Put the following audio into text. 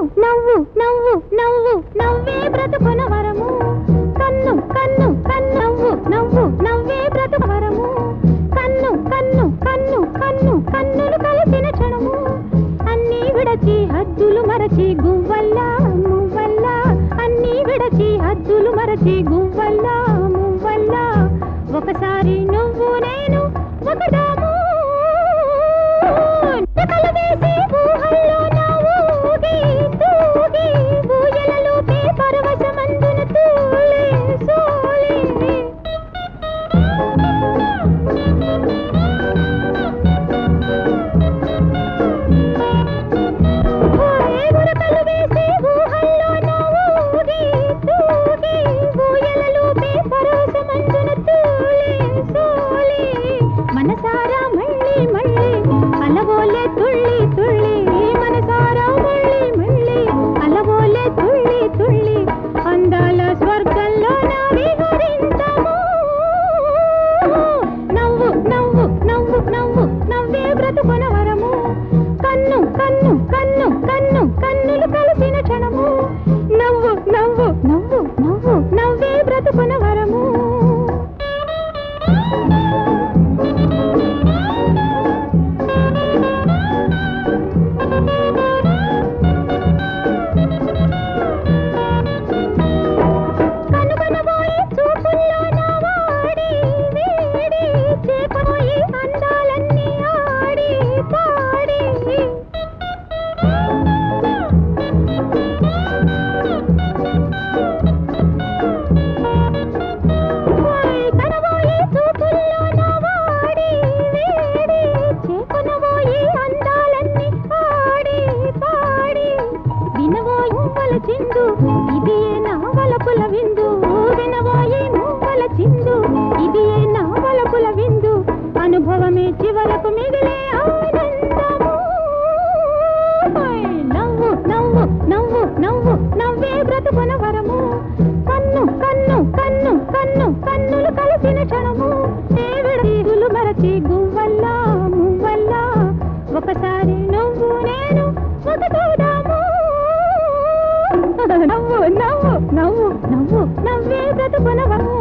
నవ్వు నవ్వు నవ్వు నవ్వే బ్రతుకున వరము కన్ను కన్ను కన్ను నవ్వు నవ్వు నవ్వే బ్రతుకు వరము కన్ను కన్ను కన్ను కన్ను కన్నులు కలిసిన క్షణము అన్నీ విడచి హద్దులు మరచి గువ్వల్లా మువ్వల్లా అన్నీ విడచి హద్దులు మరచి గువ్వల్లా మువ్వల్లా ఒకసారి నువ్వు నేను ఒకటాము రెక్కలు వేసి ఊహల్లో నా ఊగి, తూగి, ఊయలలోపే పరవశమందున తూలే, సోలే. ఓయ్ గురకలు వేసి ఊహల్లో నా ఊగి, తూగి, ఊయలలోపే పరవశమందున తూలే, సోలే. మనసారా మళ్ళీ మళ్ళీ అలవోలే తుళ్ళి తుళ్ళి మనసారా మళ్ళీ మళ్ళీ అలవోలే తుళ్ళి తుళ్ళి అందాల స్వర్గంలో నా విహరించము నవ్వు నవ్వు నవ్వు నవ్వు నవ్వే బ్రతుకున వరము కన్ను కన్ను కన్ను కన్ను కన్నులు కలిసిన క్షణము నవ్వు నవ్వు నవ్వు నవ్వు నవ్వే బ్రతుకున వరము కనుగొనబోయి చూపుల్లో నా వాడి వేడి చేపబోయి అందాలన్నీ ఆడి పాడి ఓయ్ కనబోయి చూపుల్లో నా వాడి వేడి చేకొనబోయి అందాలన్నీ ఆడి పాడి వినబోయి మువ్వల చిందు ఇది నా వలపుల విందు వినబోయి మువ్వల చిందు ఇది నా వలపుల విందు అనుభవమే చివరకు మిగిలే ఆనందము ఓయ్ నవ్వు నవ్వు నవ్వు నవ్వు నవ్వే బ్రతుకున వరము కన్ను కన్ను కన్ను కన్ను కన్నులు కలిసిన క్షణము దేవుడు మరచి గువ్వల్లా మువ్వల్లా ఒకసారి నువ్వు నేను ఒకటవుదాము నవ్వు నవ్వు నవ్వు నవ్వు నవ్వే బ్రతుకున వరము